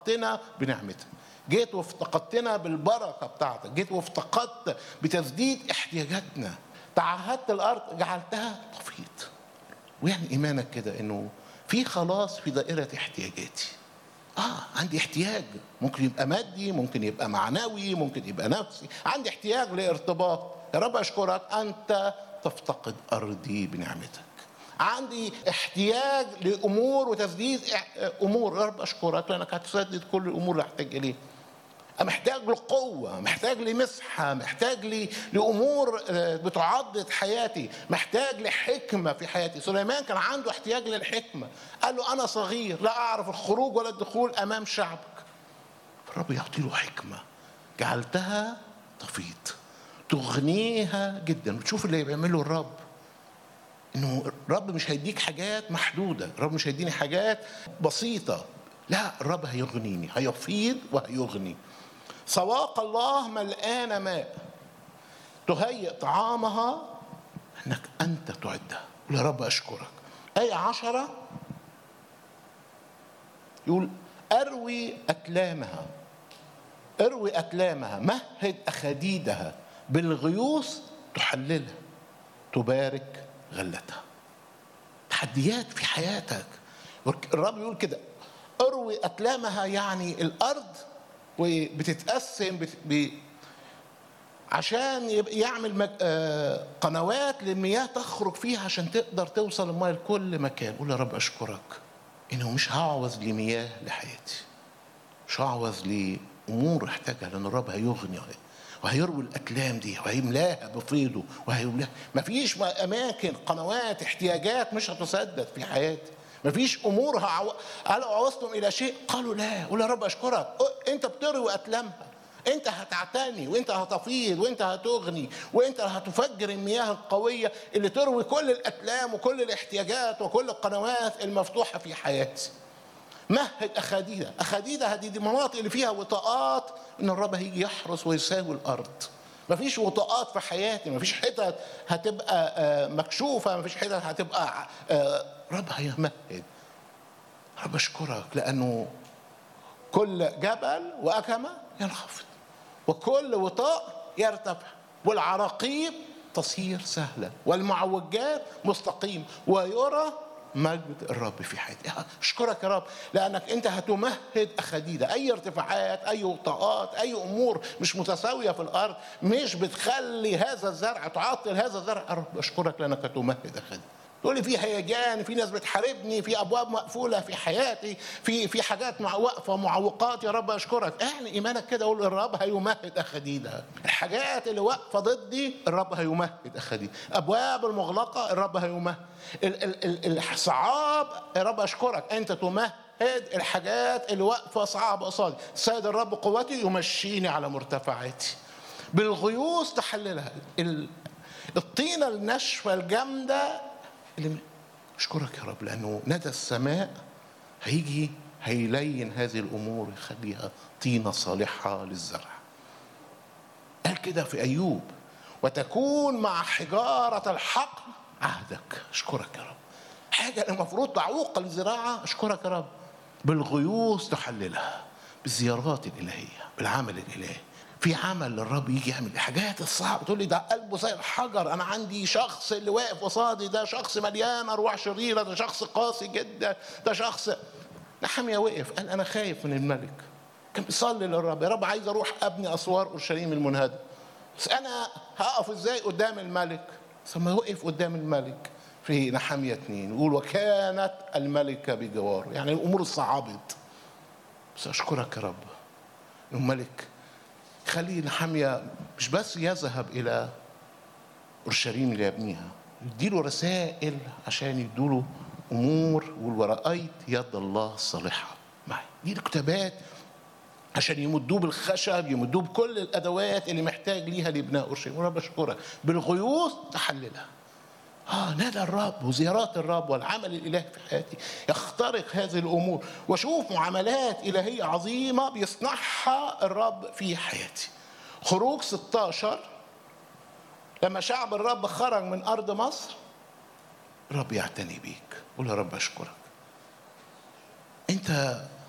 افتقدتنا بنعمتك جيت وافتقدتنا بالبركه بتاعتك جيت وافتقدت بتسديد احتياجاتنا تعهدت الارض جعلتها طفيت ويعني ايمانك كده انه في خلاص في دائره احتياجاتي اه عندي احتياج ممكن يبقى مادي ممكن يبقى معنوي ممكن يبقى نفسي عندي احتياج لارتباط يا رب اشكرك انت تفتقد ارضي بنعمتك عندي احتياج لامور وتسديد امور يا رب اشكرك لانك هتسدد كل الامور اللي احتاج اليها محتاج لقوة محتاج لمسحة محتاج ل... لأمور بتعضد حياتي محتاج لحكمة في حياتي سليمان كان عنده احتياج للحكمة قال له أنا صغير لا أعرف الخروج ولا الدخول أمام شعبك الرب يعطي له حكمة جعلتها تفيض تغنيها جدا بتشوف اللي بيعمله الرب انه الرب مش هيديك حاجات محدوده الرب مش هيديني حاجات بسيطه لا الرب هيغنيني هيفيض وهيغني سواق الله ملآن ماء تهيئ طعامها انك انت تعدها يا رب اشكرك آية عشرة يقول اروي أكلامها اروي أكلامها مهد أخاديدها بالغيوث تحللها تبارك غلتها تحديات في حياتك الرب يقول كده اروي أكلامها يعني الأرض وبتتقسم بت... ب... عشان يبقى يعمل مج... آه قنوات للمياه تخرج فيها عشان تقدر توصل المياه لكل مكان قول يا رب اشكرك انه مش هعوز لمياه لحياتي مش هعوز لامور احتاجها لان الرب هيغني وهيروي الاكلام دي وهيملاها بفيضه وهيملاها مفيش اماكن قنوات احتياجات مش هتسدد في حياتي مفيش امور هعو... هل عوزتم الى شيء؟ قالوا لا قول يا رب اشكرك انت بتروي اكلامها انت هتعتني وانت هتفيض وانت هتغني وانت هتفجر المياه القويه اللي تروي كل الاكلام وكل الاحتياجات وكل القنوات المفتوحه في حياتي مهد اخاديده اخاديده هذه دي مناطق اللي فيها وطاءات ان الرب هيجي يحرس ويساوي الارض مفيش وطاءات في حياتي مفيش حتت هتبقى مكشوفه مفيش حتت هتبقى رب هيمهد رب اشكرك لانه كل جبل واكمه ينخفض وكل وطاء يرتفع والعراقيب تصير سهله والمعوجات مستقيم ويرى مجد الرب في حياتي اشكرك يا رب لانك انت هتمهد اخاديده اي ارتفاعات اي وطاءات اي امور مش متساويه في الارض مش بتخلي هذا الزرع تعطل هذا الزرع يا رب اشكرك لانك هتمهد اخاديده تقول لي في هيجان في ناس بتحاربني في ابواب مقفوله في حياتي في في حاجات مع واقفه معوقات يا رب اشكرك يعني ايمانك كده قول الرب هيمهد اخاديدها الحاجات اللي واقفه ضدي الرب هيمهد اخاديدها ابواب المغلقه الرب هيمهد الصعاب يا رب اشكرك انت تمهد الحاجات اللي واقفه صعبه قصادي سيد الرب قوتي يمشيني على مرتفعاتي بالغيوث تحللها الطينه الناشفه الجامده اللي اشكرك يا رب لانه ندى السماء هيجي هيلين هذه الامور يخليها طينه صالحه للزرع قال كده في ايوب وتكون مع حجاره الحقل عهدك اشكرك يا رب حاجه المفروض تعوق الزراعه اشكرك يا رب بالغيوث تحللها بالزيارات الالهيه بالعمل الالهي في عمل الرب يجي يعمل حاجات الصعبة تقول لي ده قلبه زي الحجر انا عندي شخص اللي واقف قصادي ده شخص مليان ارواح شريره ده شخص قاسي جدا ده شخص نحمية وقف قال انا خايف من الملك كان بيصلي للرب يا رب عايز اروح ابني اسوار اورشليم المنهدم بس انا هقف ازاي قدام الملك ثم وقف قدام الملك في نحمية اتنين يقول وكانت الملكة بجواره يعني الامور صعبت بس اشكرك يا رب الملك خلي نحمية مش بس يذهب إلى أورشليم اللي يبنيها يديله رسائل عشان يدوله أمور ورأيت يد الله الصالحة معي دي الكتابات عشان يمدوه بالخشب يمدوه بكل الأدوات اللي محتاج ليها لبناء أورشليم ورب أشكرك بالغيوث تحللها آه نادى الرب وزيارات الرب والعمل الإلهي في حياتي يخترق هذه الأمور وأشوف معاملات إلهية عظيمة بيصنعها الرب في حياتي خروج 16 لما شعب الرب خرج من أرض مصر الرب يعتني بيك قول يا رب أشكرك أنت